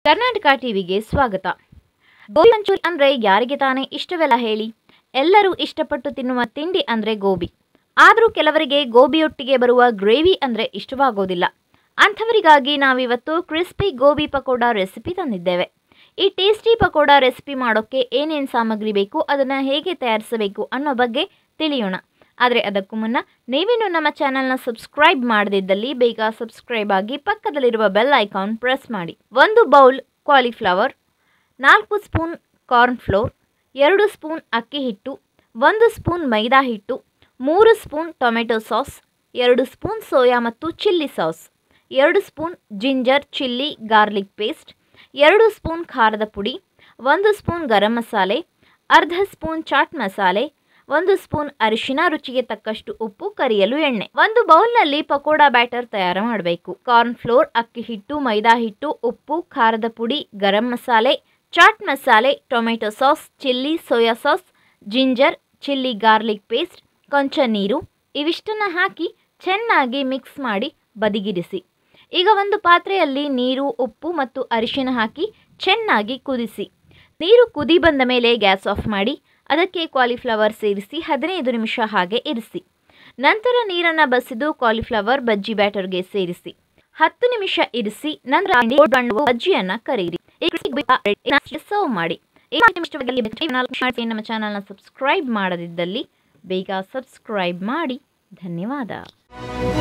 ಕರ್ನಾಟಕ ಟಿವಿಗೆ ಸ್ವಾಗತ ಗೋಬಿ ಮಂಚೂರಿ ಅಂದರೆ ಯಾರಿಗೆ ತಾನೇ ಇಷ್ಟವೆಲ್ಲ ಹೇಳಿ ಎಲ್ಲರೂ ಇಷ್ಟಪಟ್ಟು ತಿನ್ನುವ ತಿಂಡಿ ಅಂದರೆ ಗೋಬಿ ಆದರೂ ಕೆಲವರಿಗೆ ಗೋಬಿಯೊಟ್ಟಿಗೆ ಬರುವ ಗ್ರೇವಿ ಅಂದರೆ ಇಷ್ಟವಾಗೋದಿಲ್ಲ ಅಂಥವರಿಗಾಗಿ ನಾವಿವತ್ತು ಕ್ರಿಸ್ಪಿ ಗೋಬಿ ಪಕೋಡ ರೆಸಿಪಿ ತಂದಿದ್ದೇವೆ ಈ ಟೇಸ್ಟಿ ಪಕೋಡ ರೆಸಿಪಿ ಮಾಡೋಕ್ಕೆ ಏನೇನು ಸಾಮಗ್ರಿ ಬೇಕು ಅದನ್ನು ಹೇಗೆ ತಯಾರಿಸಬೇಕು ಅನ್ನೋ ಬಗ್ಗೆ ತಿಳಿಯೋಣ ಆದರೆ ಅದಕ್ಕೂ ಮುನ್ನ ನೀವಿನ್ನೂ ನಮ್ಮ ಚಾನಲ್ನ ಸಬ್ಸ್ಕ್ರೈಬ್ ಮಾಡದಿದ್ದಲ್ಲಿ ಬೇಗ ಸಬ್ಸ್ಕ್ರೈಬ್ ಆಗಿ ಪಕ್ಕದಲ್ಲಿರುವ ಬೆಲ್ ಐಕಾನ್ ಪ್ರೆಸ್ ಮಾಡಿ ಒಂದು ಬೌಲ್ ಕಾಲಿಫ್ಲವರ್ ನಾಲ್ಕು ಸ್ಪೂನ್ ಕಾರ್ನ್ ಫ್ಲೋರ್ ಎರಡು ಸ್ಪೂನ್ ಅಕ್ಕಿ ಹಿಟ್ಟು ಒಂದು ಸ್ಪೂನ್ ಮೈದಾ ಹಿಟ್ಟು ಮೂರು ಸ್ಪೂನ್ ಟೊಮೆಟೊ ಸಾಸ್ ಎರಡು ಸ್ಪೂನ್ ಸೋಯಾ ಮತ್ತು ಚಿಲ್ಲಿ ಸಾಸ್ ಎರಡು spoon ginger chilli garlic paste ಎರಡು ಸ್ಪೂನ್ ಖಾರದ ಪುಡಿ ಒಂದು ಸ್ಪೂನ್ ಗರಂ ಮಸಾಲೆ ಅರ್ಧ ಸ್ಪೂನ್ ಚಾಟ್ ಮಸಾಲೆ ಒಂದು ಸ್ಪೂನ್ ಅರಿಶಿನ ರುಚಿಗೆ ತಕ್ಕಷ್ಟು ಉಪ್ಪು ಕರಿಯಲು ಎಣ್ಣೆ ಒಂದು ಬೌಲ್ನಲ್ಲಿ ಪಕೋಡ ಬ್ಯಾಟರ್ ತಯಾರು ಮಾಡಬೇಕು ಕಾರ್ನ್ ಫ್ಲೋರ್ ಅಕ್ಕಿ ಹಿಟ್ಟು ಮೈದಾ ಹಿಟ್ಟು ಉಪ್ಪು ಖಾರದ ಪುಡಿ ಗರಂ ಮಸಾಲೆ ಚಾಟ್ ಮಸಾಲೆ tomato sauce chilli soya sauce ginger chilli garlic paste ಕೊಂಚ ನೀರು ಇವಿಷ್ಟನ್ನು ಹಾಕಿ ಚೆನ್ನಾಗಿ ಮಿಕ್ಸ್ ಮಾಡಿ ಬದಿಗಿರಿಸಿ ಈಗ ಒಂದು ಪಾತ್ರೆಯಲ್ಲಿ ನೀರು ಉಪ್ಪು ಮತ್ತು ಅರಿಶಿನ ಹಾಕಿ ಚೆನ್ನಾಗಿ ಕುದಿಸಿ ನೀರು ಕುದಿ ಬಂದ ಮೇಲೆ ಗ್ಯಾಸ್ ಆಫ್ ಮಾಡಿ ಅದಕ್ಕೆ ಕಾಲಿಫ್ಲವರ್ ಸೇರಿಸಿ ಹದಿನೈದು ನಿಮಿಷ ಹಾಗೆ ಇರಿಸಿ ನಂತರ ನೀರನ್ನು ಬಸಿದು ಕಾಲಿಫ್ಲವರ್ ಬಜ್ಜಿ ಬ್ಯಾಟರ್ಗೆ ಸೇರಿಸಿ ಹತ್ತು ನಿಮಿಷ ಇರಿಸಿ ನಂತರ ಬಜ್ಜಿಯನ್ನು ಕರೀರಿ ಸರ್ವ್ ಮಾಡಿ ಈ ಮಾಹಿತಿ ಇಷ್ಟವಾದಲ್ಲಿ ನಾಲ್ಕು ನಮ್ಮ ಚಾನಲ್ನ ಸಬ್ಸ್ಕ್ರೈಬ್ ಮಾಡದಿದ್ದಲ್ಲಿ ಬೇಗ ಸಬ್ಸ್ಕ್ರೈಬ್ ಮಾಡಿ ಧನ್ಯವಾದ